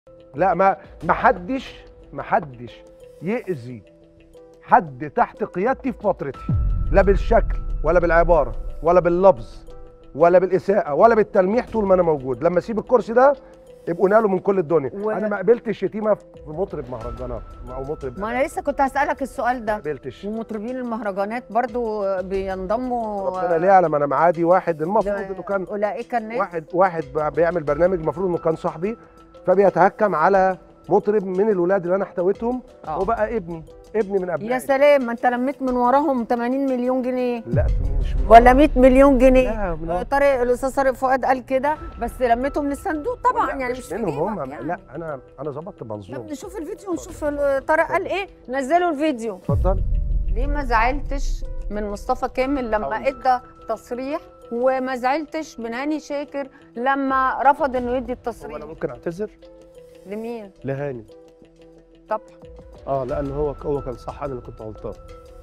لا ما ما حدش ما حدش يأذي حد تحت قيادتي في فترتي لا بالشكل ولا بالعباره ولا باللفظ ولا بالاساءه ولا بالتلميح طول ما انا موجود لما اسيب الكرسي ده يبقوا نالوا من كل الدنيا و- انا ما قبلتش شتيمه في مطرب مهرجانات او مطرب ما انا لسه كنت هسألك السؤال ما ده قبلتش ومطربين المهرجانات برضو بينضموا ربنا ليه يعلم انا معادي واحد المفروض ل- انه كان اولئك الناس واحد واحد ب- بيعمل برنامج المفروض انه كان صاحبي فبيتهكم على مطرب من الولاد اللي انا احتويتهم آه. وبقى ابني ابني من ابنائي يا سلام ما انت لميت من وراهم 80 مليون جنيه لا مش ولا 100 مليون جنيه لا من آه، طارق الاستاذ طارق فؤاد قال كده بس لميتهم للصندوق طبعا لا، يعني مش في منهم هم جيبك يعني. لا انا انا ظبطت طب منظومه نشوف الفيديو ونشوف ال- طارق قال ايه نزلوا الفيديو اتفضل ليه ما زعلتش من مصطفى كامل لما هقول لك. ادى تصريح وما زعلتش من هاني شاكر لما رفض انه يدي هو التصريح انا ممكن اعتذر لمين لهاني طب اه لان هو هو كان صح انا اللي كنت غلطان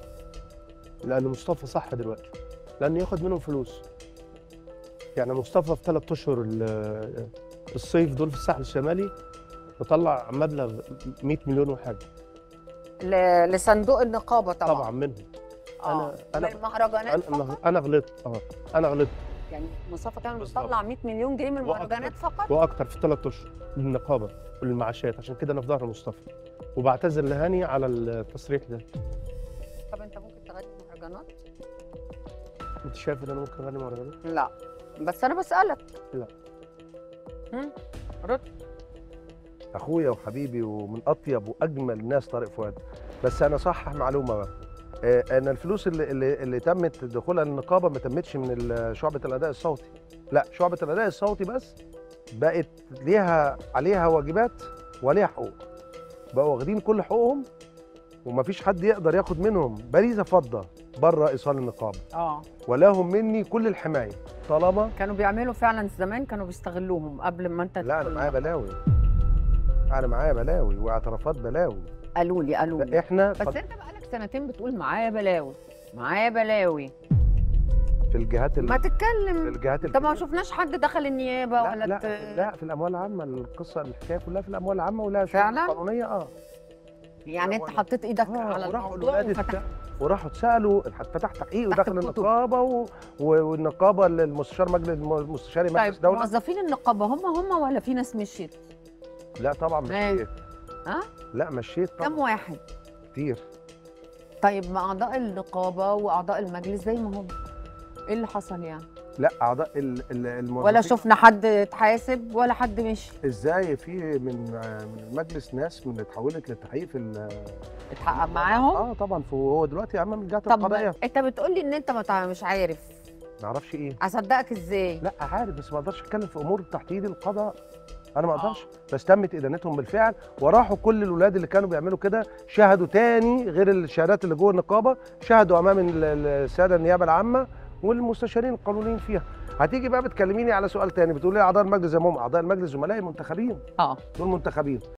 لان مصطفى صح دلوقتي لان ياخد منهم فلوس يعني مصطفى في ثلاث اشهر ال- الصيف دول في الساحل الشمالي مطلع مبلغ 100 مليون وحاجه ل- لصندوق النقابه طبعا طبعا منهم اه أنا- أنا- من المهرجانات انا فقط انا غلطت اه انا غلطت يعني مصطفى كامل بالظبط. بيطلع 100 مليون جنيه من وأكتر. المهرجانات فقط واكتر في ثلاث اشهر للنقابه وللمعاشات عشان كده انا في ظهر مصطفى وبعتذر لهاني على التصريح ده طب انت ممكن تغني مهرجانات انت شايف ان انا ممكن اغني مهرجانات لا بس انا بسالك لا. هم؟ رد اخويا وحبيبي ومن اطيب واجمل الناس طارق فؤاد بس انا صحح معلومه بقى آه، ان الفلوس اللي اللي, اللي تمت دخولها النقابه ما تمتش من ال- شعبه الاداء الصوتي لا شعبه الاداء الصوتي بس بقت ليها عليها واجبات وليها حقوق بقوا واخدين كل حقوقهم ومفيش حد يقدر ياخد منهم باريزه فضه بره ايصال النقابه اه ولهم مني كل الحمايه طالما كانوا بيعملوا فعلا زمان كانوا بيستغلوهم قبل ما انت لا انا تدخل معايا النقابة. بلاوي انا معايا بلاوي واعترافات بلاوي قالوا لي قالوا لي لا احنا بس انت بقالك سنتين بتقول معايا بلاوي معايا بلاوي في الجهات ال... ما في تتكلم الجهات طب ما الكبيرة. شفناش حد دخل النيابه لا ولا لا, ت... لا في الاموال العامه القصه الحكايه كلها في الاموال العامه ولها شروط فعلا؟ قانونيه اه يعني انت وأنا- حطيت ايدك آه، على وراحوا الموضوع الولاد وفتحت الت- وراحوا اتسالوا فتح تحقيق تحت ودخل الكتب. النقابه و... و... والنقابه المستشار مجلس المستشاري مجلس طيب دوله موظفين النقابه هم هم ولا في ناس مشيت لا طبعا إيه؟ مشيت ها؟ لا مشيت كم طبعا واحد كتير طيب ما اعضاء النقابه واعضاء المجلس زي ما هم ايه اللي حصل يعني لا اعضاء ال... ال... الموظفين ولا شفنا حد اتحاسب ولا حد مشي ازاي في من من المجلس ناس من اللي اتحولت للتحقيق في ال... اتحقق معاهم اه طبعا هو دلوقتي امام الجهات طب القضائيه انت بتقول لي ان انت ما تع- مش عارف ما اعرفش ايه اصدقك ازاي لا عارف بس ما اقدرش اتكلم في امور تحت ايد القضاء انا ما اقدرش بس تمت ادانتهم بالفعل وراحوا كل الاولاد اللي كانوا بيعملوا كده شهدوا تاني غير الشهادات اللي جوه النقابه شهدوا امام ال- ال- الساده النيابه العامه والمستشارين القانونيين فيها هتيجي بقى بتكلميني على سؤال تاني بتقولي اعضاء المجلس زي ما هم اعضاء المجلس زملائي منتخبين اه دول منتخبين